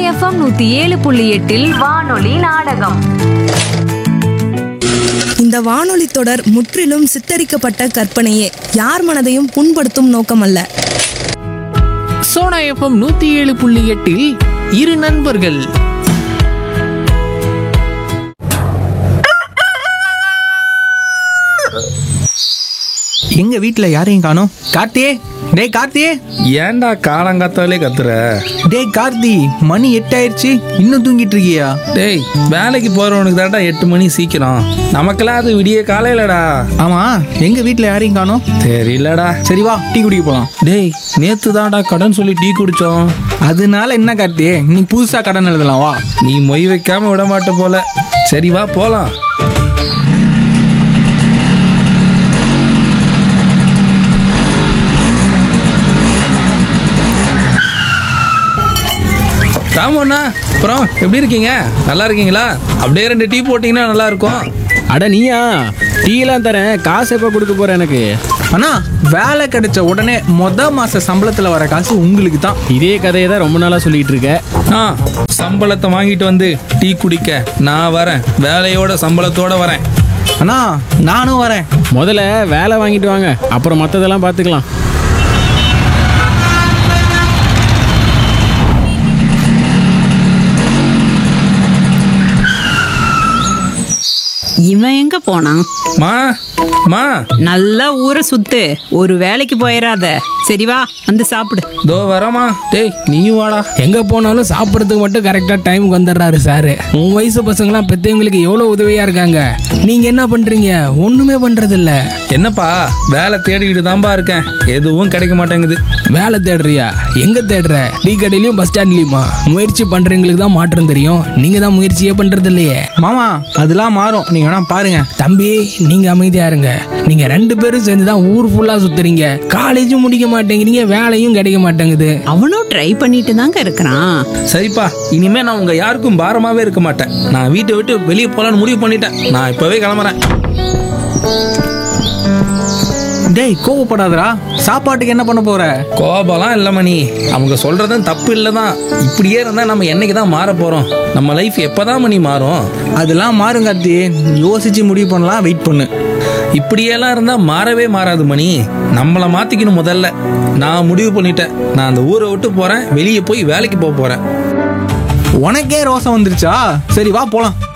FM நூத்தி ஏழு புள்ளி எட்டில் வானொலி நாடகம் இந்த வானொலி தொடர் முற்றிலும் சித்தரிக்கப்பட்ட கற்பனையே யார் மனதையும் புண்படுத்தும் நோக்கமல்ல சோனா எஃப்எம் நூத்தி ஏழு புள்ளி எட்டில் இரு நண்பர்கள் எங்க வீட்ல யாரையும் காணோம் கார்த்தியே டேய் கார்த்தியே ஏன்டா காலங்காத்தாலே கத்துற டேய் கார்த்தி மணி எட்டாயிருச்சு இன்னும் தூங்கிட்டு இருக்கியா டேய் வேலைக்கு போறவனுக்கு தான்டா எட்டு மணி சீக்கிரம் நமக்கெல்லாம் அது விடிய காலையிலடா ஆமா எங்க வீட்ல யாரையும் காணோம் தெரியலடா சரி வா டீ குடிக்க போலாம் டேய் நேத்து தான்டா கடன் சொல்லி டீ குடிச்சோம் அதனால என்ன கார்த்தியே நீ புதுசா கடன் எழுதலாம் வா நீ மொய் வைக்காம விட மாட்ட போல சரி வா போலாம் ராமண்ணா அப்புறம் எப்படி இருக்கீங்க நல்லா இருக்கீங்களா அப்படியே ரெண்டு டீ போட்டீங்கன்னா நல்லா இருக்கும் அட நீயா டீலாம் தரேன் காசு எப்போ கொடுக்க போற எனக்கு அண்ணா வேலை கிடைச்ச உடனே மொத மாச சம்பளத்துல வர காசு உங்களுக்கு தான் இதே கதையை தான் ரொம்ப நாளா சொல்லிட்டு இருக்க ஆ சம்பளத்தை வாங்கிட்டு வந்து டீ குடிக்க நான் வரேன் வேலையோட சம்பளத்தோட வரேன் அண்ணா நானும் வரேன் முதல்ல வேலை வாங்கிட்டு வாங்க அப்புறம் மற்றதெல்லாம் பார்த்துக்கலாம் இவன் எங்க போனான் மா மா நல்லா ஊரை சுத்து ஒரு வேலைக்கு போயிடாத சரி வா வந்து சாப்பிடு தோ வரமா டேய் நீயும் வாடா எங்க போனாலும் சாப்பிட்றதுக்கு மட்டும் கரெக்டா டைமுக்கு வந்துடுறாரு சாரு உன் வயசு பசங்களாம் பெத்தவங்களுக்கு எவ்வளவு உதவியா இருக்காங்க நீங்க என்ன பண்றீங்க ஒண்ணுமே பண்றது இல்ல என்னப்பா வேலை தேடிக்கிட்டு தான்பா இருக்கேன் எதுவும் கிடைக்க மாட்டேங்குது வேலை தேடுறியா எங்க தேடுற டீ கடையிலயும் பஸ் ஸ்டாண்ட்லயுமா முயற்சி பண்றவங்களுக்கு தான் மாற்றம் தெரியும் நீங்க தான் முயற்சியே பண்றது இல்லையே மாமா அதெல்லாம் மாறும் நீங்க வேணா பாருங்க தம்பி நீங்க அமைதியா இருங்க நீங்க ரெண்டு பேரும் சேர்ந்து தான் ஊர் ஃபுல்லா சுத்துறீங்க காலேஜும் முடிக்க மாட்டேங்கிறீங்க வேலையும் கிடைக்க மாட்டேங்குது அவனும் ட்ரை பண்ணிட்டு தாங்க இருக்கிறான் சரிப்பா இனிமே நான் உங்க யாருக்கும் பாரமாவே இருக்க மாட்டேன் நான் வீட்டை விட்டு வெளியே போலான்னு முடிவு பண்ணிட்டேன் நான் இப்பவே கிளம்புறேன் டேய் கோவப்படாதடா சாப்பாட்டுக்கு என்ன பண்ண போற கோபம்லாம் இல்லை மணி அவங்க சொல்றதும் தப்பு இல்லை தான் இப்படியே இருந்தா நம்ம என்னைக்கு தான் மாற போறோம் நம்ம லைஃப் எப்பதான் மணி மாறும் அதெல்லாம் மாறும் கார்த்தி யோசிச்சு முடிவு பண்ணலாம் வெயிட் பண்ணு இப்படியெல்லாம் இருந்தா மாறவே மாறாது மணி நம்மளை மாத்திக்கணும் முதல்ல நான் முடிவு பண்ணிட்டேன் நான் அந்த ஊரை விட்டு போறேன் வெளியே போய் வேலைக்கு போக போறேன் உனக்கே ரோசம் வந்துருச்சா சரி வா போலாம்